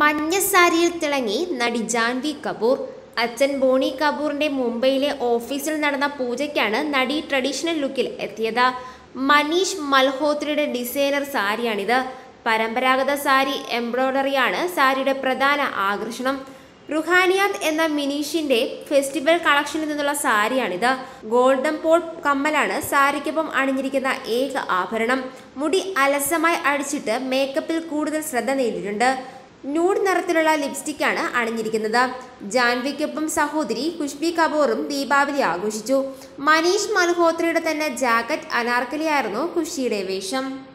മഞ്ഞ സാരിയിൽ തിളങ്ങി നടി ജാൻവി കപൂർ അച്ഛൻ ബോണി കപൂറിന്റെ മുംബൈയിലെ ഓഫീസിൽ നടന്ന പൂജയ്ക്കാണ് നടി ട്രഡീഷണൽ ലുക്കിൽ എത്തിയത് മനീഷ് മൽഹോത്രയുടെ ഡിസൈനർ സാരിയാണിത് പരമ്പരാഗത സാരി എംബ്രോയ്ഡറിയാണ് സാരിയുടെ പ്രധാന ആകർഷണം റുഹാനിയാത്ത് എന്ന മിനീഷിന്റെ ഫെസ്റ്റിവൽ കളക്ഷനിൽ നിന്നുള്ള സാരിയാണിത് ഗോൾഡൻ പോൾ കമ്മലാണ് സാരിക്കൊപ്പം അണിഞ്ഞിരിക്കുന്ന ഏക ആഭരണം മുടി അലസമായി അടിച്ചിട്ട് മേക്കപ്പിൽ കൂടുതൽ ശ്രദ്ധ നേടിയിട്ടുണ്ട് ന്യൂഡ് നിറത്തിലുള്ള ലിപ്സ്റ്റിക്കാണ് അണിഞ്ഞിരിക്കുന്നത് ജാൻവിക്കൊപ്പം സഹോദരി ഖുഷ്ബി കപൂറും ദീപാവലി ആഘോഷിച്ചു മനീഷ് മൽഹോത്രയുടെ തന്നെ ജാക്കറ്റ് അനാർക്കലിയായിരുന്നു ഖുഷിയുടെ വേഷം